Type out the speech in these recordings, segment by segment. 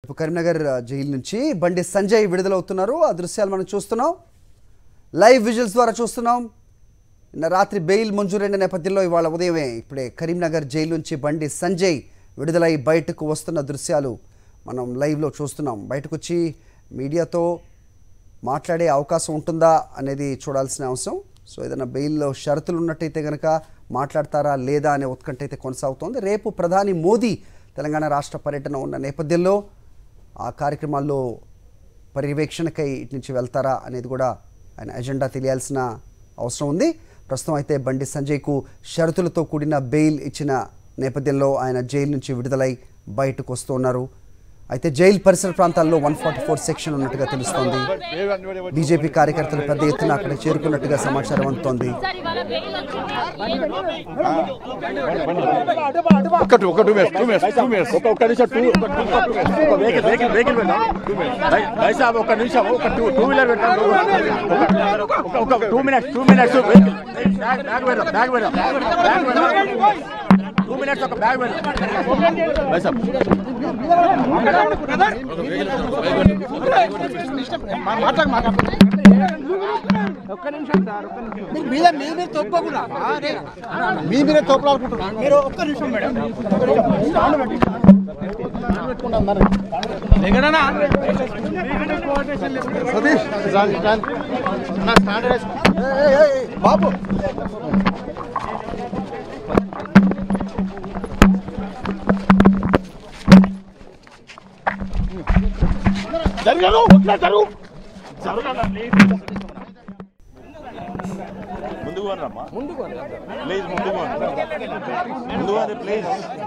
ఇప్పుడు కరీంనగర్ ఆ, జైలు నుంచి బండి సంజయ్ విడుదలవుతున్నారు ఆ దృశ్యాలు మనం చూస్తున్నాం లైవ్ విజువల్స్ ద్వారా చూస్తున్నాం నిన్న రాత్రి బెయిల్ మంజూరైన నేపథ్యంలో ఇవాళ ఉదయమే ఇప్పుడే కరీంనగర్ జైలు నుంచి బండి సంజయ్ విడుదలై బయటకు వస్తున్న దృశ్యాలు మనం లైవ్లో చూస్తున్నాం బయటకు వచ్చి మీడియాతో మాట్లాడే అవకాశం ఉంటుందా అనేది చూడాల్సిన అవసరం సో ఏదైనా బెయిల్లో షరతులు ఉన్నట్టయితే కనుక మాట్లాడతారా లేదా అనే ఉత్కంఠ అయితే కొనసాగుతోంది రేపు ప్రధాని మోదీ తెలంగాణ రాష్ట్ర పర్యటన ఉన్న నేపథ్యంలో ఆ కార్యక్రమాల్లో పర్యవేక్షణకై ఇటు నుంచి వెళ్తారా అనేది కూడా ఆయన ఎజెండా తెలియాల్సిన అవసరం ఉంది ప్రస్తుతం అయితే బండి సంజయ్కు షరతులతో కూడిన బెయిల్ ఇచ్చిన నేపథ్యంలో ఆయన జైలు నుంచి విడుదలై బయటకు వస్తున్నారు అయితే జైలు పరిసర ప్రాంతాల్లో వన్ ఫార్టీ ఫోర్ సెక్షన్ ఉన్నట్టుగా తెలుస్తోంది బీజేపీ కార్యకర్తలు పెద్ద ఎత్తున అక్కడ చేరుకున్నట్టుగా సమాచారం అందుతోంది ఒక్క టూ ఒక two minutes two minutes two minutes ఒక ఒక్క నిమిషం టూ ఒక టూ ఒక వెహికల్ వెహికల్ వెహికల్ పెట్టాం టూ మినిట్స్ భాయ్ సాబ్ ఒక నిమిషం ఒక టూ టూ వీలర్ పెట్టాం ఒక ఒక two minutes two minutes vehicle bag bag పెడదాం బ్యాగ్ పెడదాం బ్యాగ్ పెడదాం టూ మినిట్స్ ఒక బ్యాగ్ పెడదాం భాయ్ సాబ్ మీరు మీద మీ మీద తొప్పకుండా మీ మీద తొప్పలాడుకుంటున్నారు మీరు ఒక్క నిమిషం మేడం సతీష్ రాండి, రాండి. నా స్టాండర్డ్ వేసుకో. ఏయ్, ఏయ్, ఏయ్, బాబు జరగదు వదిలే, జరుగు ముందుకు పోనమ్మా ముందుకు ప్లీజ్ ముందుకు ముందుకు పోనీ ప్లీజ్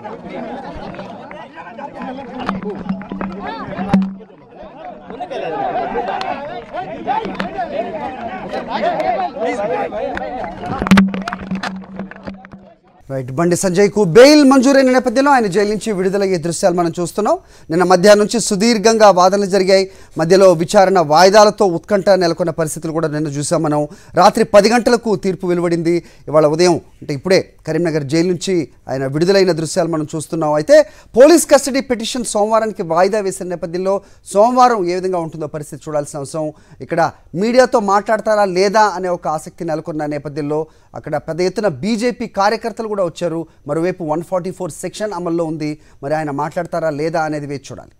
రైట్ బండి సంజయ్కు బెయిల్ మంజూరైన నేపథ్యంలో ఆయన జైలు నుంచి విడుదలయ్యే దృశ్యాలు మనం చూస్తున్నాం నిన్న మధ్యాహ్నం నుంచి సుదీర్ఘంగా వాదనలు జరిగాయి మధ్యలో విచారణ వాయిదాలతో ఉత్కంఠ నెలకొన్న పరిస్థితులు కూడా నిన్న చూసాం మనం రాత్రి పది గంటలకు తీర్పు వెలువడింది ఇవాళ ఉదయం అంటే ఇప్పుడే కరీంనగర్ జైలు నుంచి ఆయన విడుదలైన దృశ్యాలు మనం చూస్తున్నాం అయితే పోలీస్ కస్టడీ పిటిషన్ సోమవారానికి వాయిదా వేసిన నేపథ్యంలో సోమవారం ఏ విధంగా ఉంటుందో పరిస్థితి చూడాల్సిన అవసరం ఇక్కడ మీడియాతో మాట్లాడతారా లేదా అనే ఒక ఆసక్తి నెలకొన్న నేపథ్యంలో అక్కడ పెద్ద ఎత్తున బీజేపీ కార్యకర్తలు కూడా వచ్చారు మరోవైపు వన్ ఫార్టీ ఫోర్ సెక్షన్ అమల్లో ఉంది మరి ఆయన మాట్లాడతారా లేదా అనేది వేచి చూడాలి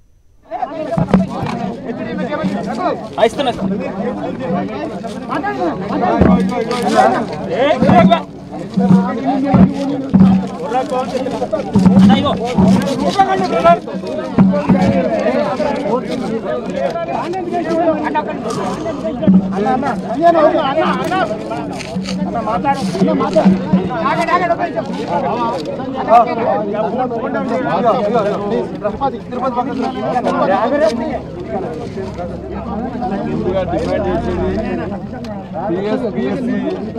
ముందుగా డిమాండ్ చేసేది పిఎస్ పిఎస్సి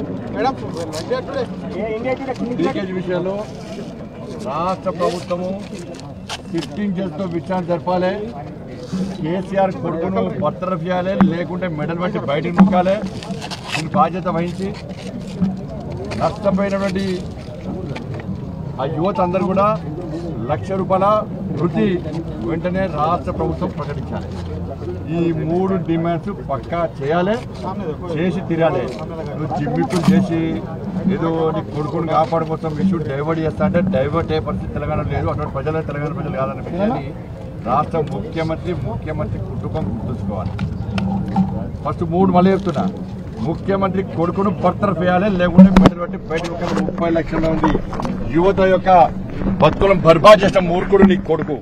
లీకేజ్ విషయంలో రాష్ట్ర ప్రభుత్వము సిట్టింగ్ చేస్తూ విచారణ జరపాలి కేసీఆర్ కొడుకును బర్తరఫ్ చేయాలి లేకుంటే మెడల్ బట్టి బయటకు నొక్కాలి దీని బాధ్యత వహించి నష్టపోయినటువంటి ఆ యువత అందరూ కూడా లక్ష రూపాయల వృత్తి వెంటనే రాష్ట్ర ప్రభుత్వం ప్రకటించాలి ఈ మూడు డిమాండ్స్ పక్కా చేయాలి చేసి తీరాలి నువ్వు జిమ్మిక్కులు చేసి ఏదో నీ కొడుకుని కాపాడు కోసం ఇష్యూ డైవర్ట్ చేస్తా అంటే డైవర్ట్ అయ్యే పరిస్థితి తెలంగాణ లేదు అటువంటి ప్రజలే తెలంగాణ ప్రజలు కాదన్న విషయాన్ని రాష్ట్ర ముఖ్యమంత్రి ముఖ్యమంత్రి కుటుంబం గుర్తుంచుకోవాలి ఫస్ట్ మూడు మళ్ళీ చెప్తున్నా ముఖ్యమంత్రి కొడుకును బర్తరఫ్ చేయాలి లేకుంటే బయట పెట్టి బయటకు ఒక ముప్పై లక్షల మంది యువత యొక్క బతుకులను బర్బాద్ చేసిన మూర్ఖుడు నీ కొడుకు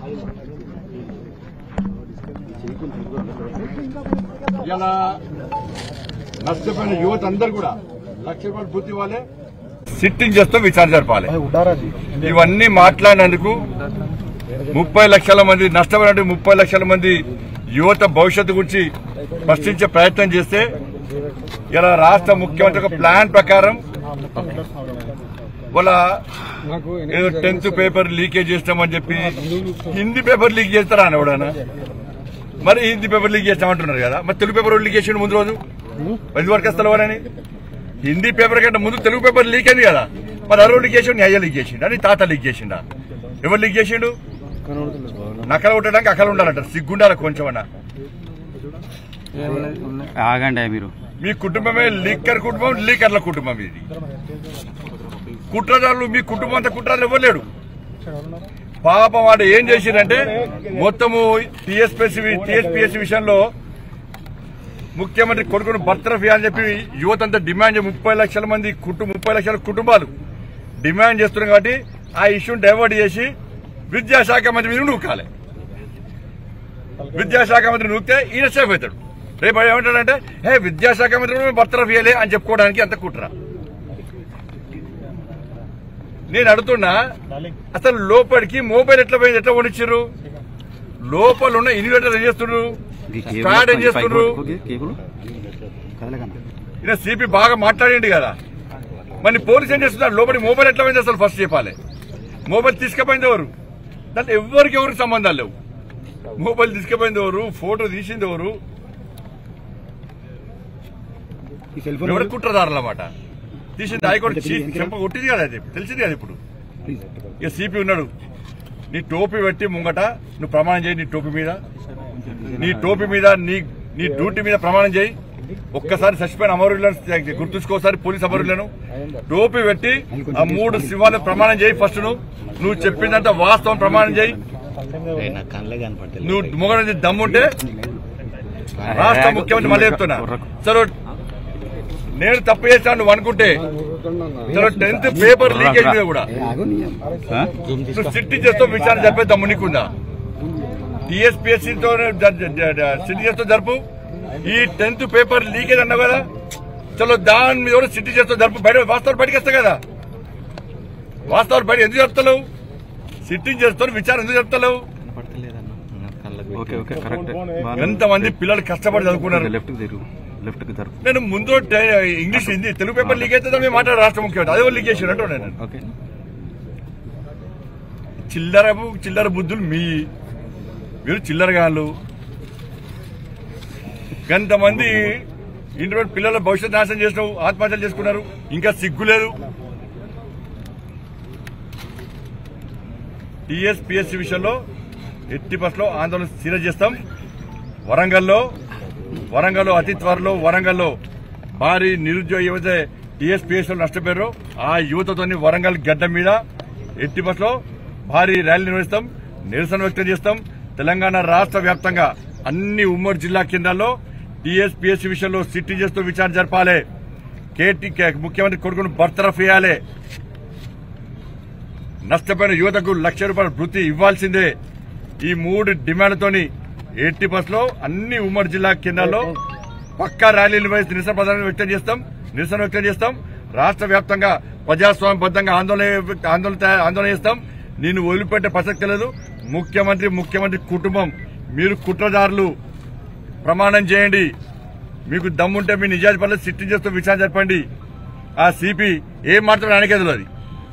ఇలా నష్టపోయిన యువత అందరు కూడా లక్ష రూపాయలు బుద్ధి ఇవ్వాలి సిట్టింగ్ చేస్తూ విచారణ జరపాలి ఇవన్నీ మాట్లాడినందుకు ముప్పై లక్షల మంది నష్టపోయినటువంటి ముప్పై లక్షల మంది యువత భవిష్యత్తు గురించి ప్రశ్నించే ప్రయత్నం చేస్తే ఇలా రాష్ట్ర ముఖ్యమంత్రి ఒక ప్లాన్ ప్రకారం వాళ్ళ ఏదో టెన్త్ పేపర్ లీకేజ్ చేస్తామని చెప్పి హిందీ పేపర్ లీక్ చేస్తారా అని ఎవడన్నా మరి హిందీ పేపర్ లీక్ చేస్తామంటున్నారు కదా మరి తెలుగు పేపర్ లీక్ చేసిండు ముందు రోజు పది వరకు వస్తలేవారని హిందీ పేపర్ కంటే ముందు తెలుగు పేపర్ లీక్ అయింది కదా మరి అరవై లీక్ చేసిండు న్యాయ లీక్ చేసిండు అని తాత లీక్ చేసిండా ఎవరు లీక్ చేసిండు నకల కొట్టడానికి అకలు ఉండాలంట సిగ్గుండాలి కొంచెం అన్న ఆగండి మీరు మీ కుటుంబమే లీకర్ కుటుంబం లీకర్ల కుటుంబం ఇది కుట్రదారులు మీ కుటుంబం అంతా కుట్రదారులు ఇవ్వలేడు పాపం వాడు ఏం చేసిందంటే మొత్తము టీఎస్పీఎస్సీ టీఎస్పీఎస్సీ విషయంలో ముఖ్యమంత్రి కొడుకును బర్తరఫీ అని చెప్పి యువత అంతా డిమాండ్ చే- ముప్పై లక్షల మంది కుటుంబ ముప్పై లక్షల కుటుంబాలు డిమాండ్ చేస్తున్నారు కాబట్టి ఆ ఇష్యూని డైవర్ట్ చేసి విద్యాశాఖ మంత్రి మీద నూకాలి విద్యాశాఖ మంత్రి నూకితే ఈయన సేఫ్ అవుతాడు రేపు ఆయన ఏమంటాడంటే హే విద్యాశాఖ మంత్రి కూడా బర్తరఫ్ ఇయ్యలే అని చెప్పుకోవడానికి అంత కుట్ర నేను అడుగుతున్నా అసలు లోపలికి మొబైల్ ఎట్లా పోయింది ఎట్లా కొనిచ్చారు లోపల ఉన్న ఇన్వర్టర్ ఏం చేస్తున్నారు స్టార్ట్ ఏం చేస్తున్నారు కేకులు కదలకన్నా ఈయన సిపి బాగా మాట్లాడండి కదా మరి పోలీస్ ఏం చేస్తున్నారు లోపలి మొబైల్ ఎట్లా పోయింది అసలు ఫస్ట్ చెప్పాలి మొబైల్ తీసుకుపోయింది ఎవరు దాంట్లో ఎవరికి ఎవరికి సంబంధాలు లేవు మొబైల్ తీసుకుపోయింది ఎవరు ఫోటో తీసింది ఎవరు ఈ సెల్ ఫోన్ ఎవరు కుట్రదారులు అన్నమాట తీసింది హైకోర్టు చీ- చెంప కొట్టింది కదా అది తెలిసింది కదా ఇప్పుడు ఇక సిపి ఉన్నాడు నీ టోపీ పెట్టి ముంగట నువ్వు ప్రమాణం చేయి నీ టోపీ మీద నీ టోపీ మీద నీ నీ డ్యూటీ మీద ప్రమాణం చేయి ఒక్కసారి చచ్చిపోయిన అమరులను గుర్తుంచుకోసారి పోలీస్ అమరులను టోపీ పెట్టి ఆ మూడు శివాలు ప్రమాణం చేయి ఫస్ట్ నువ్వు నువ్వు చెప్పిందంతా వాస్తవం ప్రమాణం చేయి నా కళ్ళే కనపడలేదు నువ్వు మొగడ దమ్ముంటే రాష్ట్ర ముఖ్యమంత్రి మళ్ళీ చెప్తున్నా సరే నేను తప్పు చేశాను నువ్వు అనుకుంటే చలో టెన్త్ పేపర్ లీకేజ్ మీద కూడా నువ్వు సిట్టి చేస్తూ విచారణ జరిపే దమ్ము నీకుందా టీఎస్పీఎస్సీతో సిట్టి చేస్తూ జరుపు ఈ టెన్త్ పేపర్ లీకేజ్ అన్నావు కదా చలో దాని మీద కూడా సిట్టి చేస్తూ జరుపు బయట వాస్తవాలు బయటకు వస్తాయి కదా వాస్తవాలు బయట ఎందుకు చెప్తలేవు సిట్టింగ్ చేస్తూ విచారణ ఎందుకు చెప్తలేవు ఓకే ఓకే కరెక్ట్ ఎంతమంది పిల్లలు కష్టపడి చదువుకున్నారు లెఫ్ట్ కి తిరుగు లెఫ్ట్ కి జరుగు నేను ముందు టే- English Hindi Telugu paper leak అయితే మేము మాట్లాడు రాష్ట్ర ముఖ్యమంత్రి అదే లీక్ చేసినట్టు నేను ఓకే చిల్లర చిల్లర బుద్ధులు మీ మీరు చిల్లరగాళ్ళు కొంతమంది ఇంటర్ పిల్లల భవిష్యత్తు నాశనం చేసినావు ఆత్మహత్యలు చేసుకున్నారు ఇంకా సిగ్గు లేదు టీఎస్పీఎస్సీ విషయంలో ఎట్టి బస్లో ఆందోళన సీరియస్ చేస్తాం వరంగల్లో వరంగల్లో అతి త్వరలో వరంగల్లో భారీ నిరుద్యోగ యువత టీఎస్పీఎస్ నష్టపోయారు ఆ యువతతోని వరంగల్ గడ్డ మీద ఎట్టి బస్లో భారీ ర్యాలీ నిర్వహిస్తాం నిరసన వ్యక్తం చేస్తాం తెలంగాణ రాష్ట్ర వ్యాప్తంగా అన్ని ఉమ్మడి జిల్లా కేంద్రాల్లో టీఎస్పీఎస్సీ విషయంలో సిట్టి చేస్తూ విచారణ జరపాలి కేటీ ముఖ్యమంత్రి కొడుకును బర్తరఫ్ చేయాలి నష్టపోయిన యువతకు లక్ష రూపాయల వృత్తి ఇవ్వాల్సిందే ఈ మూడు డిమాండ్లతోని ఎయిటీ బస్ లో అన్ని ఉమ్మడి జిల్లా కేంద్రాల్లో పక్కా ర్యాలీలు నిర్వహిస్తూ నిరసన ప్రధానం వ్యక్తం చేస్తాం నిరసన వ్యక్తం చేస్తాం రాష్ట్ర వ్యాప్తంగా ప్రజాస్వామ్యబద్దంగా ఆందోళన ఆందోళన తయా- ఆందోళన చేస్తాం నేను వదిలిపెట్టే ప్రసక్తి లేదు ముఖ్యమంత్రి ముఖ్యమంత్రి కుటుంబం మీరు కుట్రదారులు ప్రమాణం చేయండి మీకు దమ్ముంటే మీ నిజాజీ పనులు సిట్టింగ్ చేస్తూ విచారణ జరపండి ఆ సిపి ఏం మాత్రం ఆయనకే తెలియదు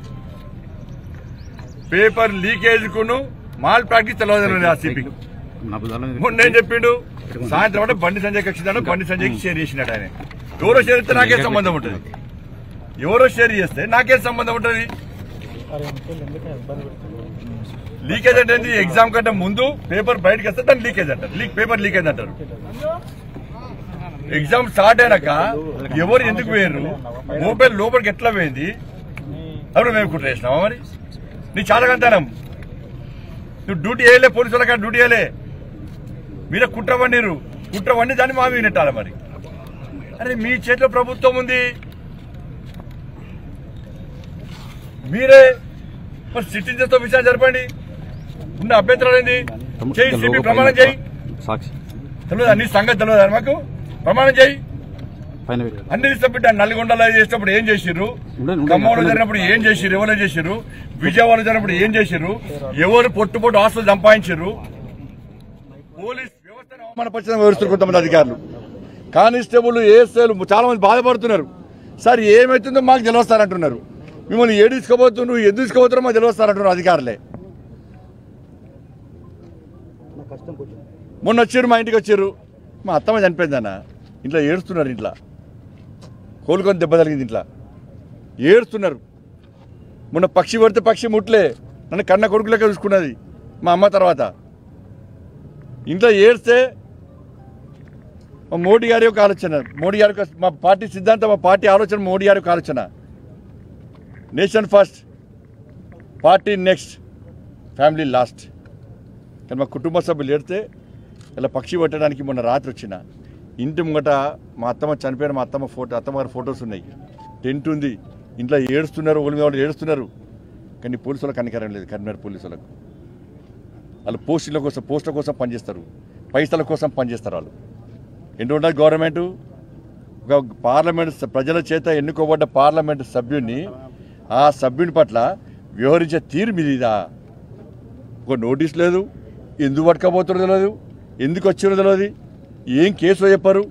పేపర్ లీకేజ్ కును మాల్ ప్రాక్టీస్ తెలియదు ఆ సిపికి నా బుధాల మీద మొన్న ఏం చెప్పిండు సాయంత్రం అంటే బండి సంజయ్ కక్షిదాను బండి సంజయ్కి షేర్ చేసినట్టు ఆయన ఎవరో షేర్ చేస్తే నాకే సంబంధం ఉంటుంది ఎవరో షేర్ చేస్తే నాకే సంబంధం ఉంటుంది లీకేజ్ అంటే ఏంటి? ఎగ్జామ్ కంటే ముందు పేపర్ బయటకు వస్తే దాన్ని లీకేజ్ అంటారు లీక్ పేపర్ లీకేజ్ అంటారు ఎగ్జామ్ స్టార్ట్ అయినాక ఎవరు ఎందుకు పోయారు మొబైల్ లోపలికి ఎట్లా పోయింది అప్పుడు మేము కుట్ర చేసినావా మరి నీ చాలా కంటానం నువ్వు డ్యూటీ వేయలే పోలీసు వాళ్ళకి డ్యూటీ వేయలే మీరే కుట్ర వండిరు కుట్ర వండి దాన్ని మా మీద నెట్టాలి మరి అరే మీ చేతిలో ప్రభుత్వం ఉంది మీరే మరి సిటిజన్స్తో విచారణ జరపండి ఉన్న అభ్యంతరాలు ఏంది చేయి సిపి ప్రమాణం చేయి సాక్షి తెలియదు అన్ని సంగతి తెలియదు మాకు ప్రమాణం చేయి పైన పెట్టు అన్ని తీసుకుపెట్టి నల్గొండలో చేసినప్పుడు ఏం చేసిర్రు ఉండండి, ఉండండి. ఖమ్మంలో జరిగినప్పుడు ఏం చేసిర్రు ఎవరు చేసిర్రు విజయవాడలో జరిగినప్పుడు ఏం చేసిర్రు ఎవరు పొట్టు పొట్టు ఆస్తులు సంపాదించారు పోలీస్ వ్యవస్థను అవమానపరిచిన వ్యవస్థలు కొంతమంది అధికారులు కానిస్టేబుల్ ఏఎస్ఐలు చాలా మంది బాధపడుతున్నారు సార్ ఏమవుతుందో మాకు తెలియస్తారంటున్నారు మిమ్మల్ని ఏడు తీసుకోబోతున్నారు ఎందుకు తీసుకోబోతున్నారో మాకు తెలియస్తారంటున్నారు అధికారులే మొన్న వచ్చారు మా ఇంటికి వచ్చారు మా అత్తమ్మ చనిపోయిందన్న ఇంట్లో ఏడుస్తున్నారు ఇంట్లో కోలుకొని దెబ్బ తగిలింది ఇంట్లో ఏడుస్తున్నారు మొన్న పక్షి పడితే పక్షి ముట్లే నన్ను కన్న కొడుకులకే చూసుకున్నది మా అమ్మ తర్వాత ఇంట్లో ఏడ్స్తే మా మోడీ గారి యొక్క ఆలోచన మోడీ గారి యొక్క మా పార్టీ సిద్ధాంతం మా పార్టీ ఆలోచన మోడీ గారి యొక్క ఆలోచన nation first party next family last కానీ మా కుటుంబ సభ్యులు ఏడితే ఇలా పక్షి పట్టడానికి మొన్న రాత్రి వచ్చిన ఇంటి ముంగట మా అత్తమ్మ చనిపోయిన మా అత్తమ్మ ఫోటో అత్తమ్మ గారి ఫొటోస్ ఉన్నాయి టెంట్ ఉంది ఇంట్లో ఏడుస్తున్నారు ఒకరి మీద వాళ్ళు ఏడుస్తున్నారు కానీ పోలీసు వాళ్ళకి కనికరం లేదు కరీంనగర్ పోలీసు వాళ్ళకు వాళ్ళు పోస్టుల కోసం పోస్టుల కోసం పనిచేస్తారు పైసల కోసం పనిచేస్తారు వాళ్ళు ఎన్ని ఉండాలి గవర్నమెంట్ ఒక పార్లమెంట్ స- ప్రజల చేత ఎన్నుకోబడ్డ పార్లమెంట్ సభ్యుడిని ఆ సభ్యుని పట్ల వ్యవహరించే తీరు మీది ఇదా ఒక నోటీస్ లేదు ఎందుకు పట్టుకపోతుందో తెలియదు ఎందుకు వచ్చినో తెలియదు ఏం కేసు చెప్పారు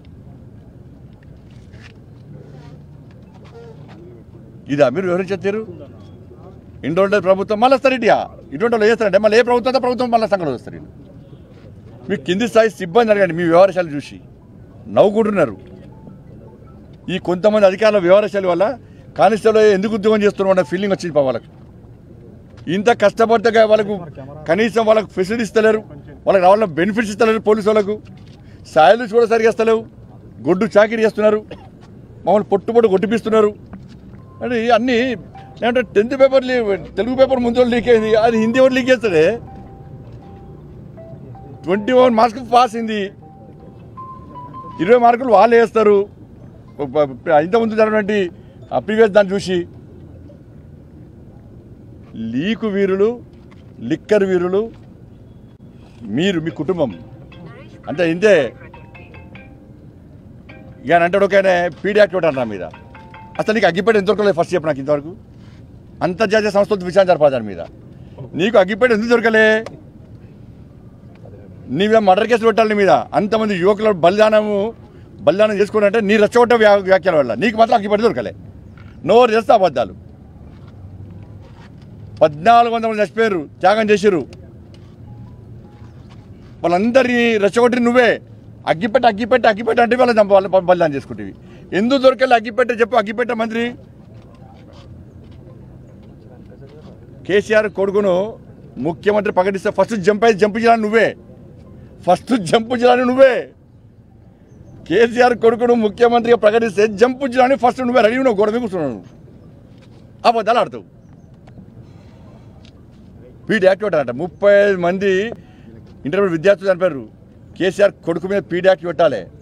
ఇదా మీరు వివరించే తీరు ఇండో ఉండేది ప్రభుత్వం మళ్ళీ వస్తారు ఇటుగా ఇటువంటి వాళ్ళు చేస్తారంటే మళ్ళీ ఏ ప్రభుత్వం అయితే ప్రభుత్వం మళ్ళీ సంఘటన వస్తారు వీళ్ళు. మీ కింది స్థాయి సిబ్బంది అడగండి మీ వ్యవహారశాలు చూసి నవ్వుకుంటున్నారు ఈ కొంతమంది అధికారుల వ్యవహారశాల వల్ల కానిస్టేబుల్ ఎందుకు ఉద్యోగం చేస్తున్నాం అన్న ఫీలింగ్ వచ్చింది పా వాళ్ళకు ఇంత కష్టపడితే గా వాళ్ళకు కనీసం వాళ్ళకు ఫెసిలిటీస్ ఇస్తలేరు వాళ్ళకి రావాలన్న బెనిఫిట్స్ ఇస్తలేరు పోలీసు వాళ్ళకు సాయలు కూడా సరిగా ఇస్తలేవు గొడ్డు చాకిరీ చేస్తున్నారు మమ్మల్ని పొట్టు పొట్టు కొట్టిపిస్తున్నారు అంటే అన్నీ ఏమంటే టెన్త్ పేపర్ లీ- తెలుగు పేపర్ ముందు లీక్ అయింది అది హిందీ వాడు లీక్ చేస్తాడే ట్వంటీ వన్ మార్క్స్ పాస్ అయింది ఇరవై మార్కులు వాళ్ళు వేస్తారు ఇంతకుముందు జరిగినటువంటి ప్రీవియస్ దాన్ని చూసి లీకు వీరులు లిక్కర్ వీరులు మీరు మీ కుటుంబం అంటే ఇంతే ఇక అని అంటాడు ఒకనే పీడియాక్ట్ ఒకటి నా మీద అసలు నీకు అగ్గిపేట ఎంత దొరకలేదు ఫస్ట్ చెప్పు నాకు ఇంతవరకు అంతర్జాతీయ సంస్థలతో విచారణ జరపాలి దాని మీద నీకు అగ్గిపేట ఎందుకు దొరకలే నీ మీద మర్డర్ కేసు పెట్టాలి నీ మీద అంతమంది యువకుల బలిదానము బలిదానం చేసుకున్నట్టే నీ రెచ్చగొట్ట వ్యా- వ్యాఖ్యల వల్ల నీకు మాత్రం అగ్గిపేట దొరకలే నోరు చేస్తే అబద్ధాలు పద్నాలుగు వందల మంది చచ్చిపోయారు త్యాగం చేసిర్రు వాళ్ళందరినీ రెచ్చగొట్టి నువ్వే అగ్గిపెట్ట అగ్గిపెట్ట అగ్గిపెట్ట అంటే వాళ్ళని చంప వాళ్ళని బలిదానం చేసుకుంటేవి ఎందుకు దొరకలే అగ్గిపెట్ట చెప్పు అగ్గిపెట్ట మంత్రి కేసీఆర్ కొడుకును ముఖ్యమంత్రి ప్రకటిస్తే ఫస్ట్ జంప్ అయితే జంప్ చేయాలని నువ్వే ఫస్ట్ జంప్ చేయాలని నువ్వే కేసీఆర్ కొడుకును ముఖ్యమంత్రిగా ప్రకటిస్తే జంప్ చేయాలని ఫస్ట్ నువ్వే రెడీ ఉన్నావు గోడ మీద కూర్చున్నావు నువ్వు. అబద్ధాలు ఆడుతావు పీడీ యాక్టివేట్ అంట ముప్పై ఐదు మంది ఇంటర్మీడియట్ విద్యార్థులు చనిపోయారు కేసీఆర్ కొడుకు మీద పీడీ యాక్ట్ పెట్టాలి